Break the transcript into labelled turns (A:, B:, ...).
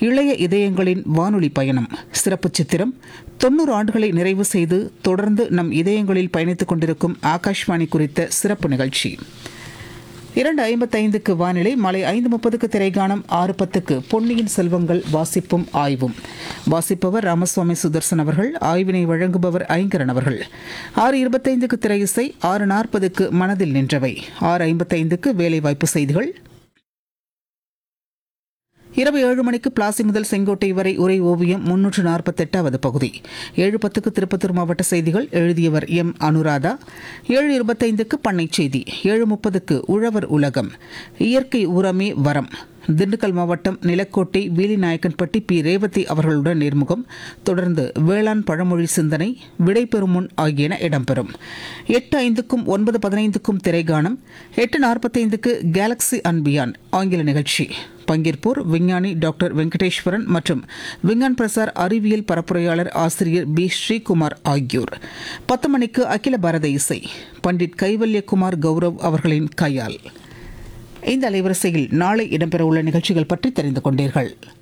A: இளைய இதயங்களின் வானொலி பயணம் சிறப்பு சித்திரம் தொண்ணூறு ஆண்டுகளை நிறைவு செய்து தொடர்ந்து நம் இதயங்களில் பயணித்துக் கொண்டிருக்கும் ஆகாஷ்வாணி குறித்த சிறப்பு நிகழ்ச்சி இரண்டு ஐம்பத்தைந்துக்கு வானிலை மாலை ஐந்து முப்பதுக்கு திரைகாணம் ஆறு பத்துக்கு பொன்னியின் செல்வங்கள் வாசிப்பும் ஆய்வும் வாசிப்பவர் ராமசுவாமி சுதர்சன் அவர்கள் ஆய்வினை வழங்குபவர் ஐங்கரன் அவர்கள் ஆறு இருபத்தைந்துக்கு திரை இசை ஆறு நாற்பதுக்கு மனதில் நின்றவை ஆறு ஐம்பத்தைந்துக்கு வேலைவாய்ப்பு செய்திகள் இரவு ஏழு மணிக்கு பிளாசி முதல் செங்கோட்டை வரை உரை ஓவியம் முன்னூற்று நாற்பத்தெட்டாவது பகுதி ஏழு பத்துக்கு திருப்பத்தூர் மாவட்ட செய்திகள் எழுதியவர் எம் அனுராதா ஏழு இருபத்தைந்துக்கு பண்ணை செய்தி ஏழு முப்பதுக்கு உழவர் உலகம் இயற்கை உரமே வரம் திண்டுக்கல் மாவட்டம் நிலக்கோட்டை வீலிநாயக்கன்பட்டி பி ரேவதி அவர்களுடன் நேர்முகம் தொடர்ந்து வேளாண் பழமொழி சிந்தனை விடைபெறும் முன் ஆகியன இடம்பெறும் எட்டு ஐந்துக்கும் ஒன்பது பதினைந்துக்கும் திரைகாணம் எட்டு நாற்பத்தைந்துக்கு கேலக்ஸி அண்ட் பியாண்ட் ஆங்கில நிகழ்ச்சி பங்கேற்போர் விஞ்ஞானி டாக்டர் வெங்கடேஸ்வரன் மற்றும் விஞ்ஞான் பிரசார் அறிவியல் பரப்புரையாளர் ஆசிரியர் பி ஸ்ரீகுமார் ஆகியோர் பத்து மணிக்கு அகில பாரத இசை பண்டிட் கைவல்யகுமார் கௌரவ் அவர்களின் கையால் இந்த அலைவரிசையில் நாளை இடம்பெறவுள்ள நிகழ்ச்சிகள் பற்றி தெரிந்து கொண்டீர்கள்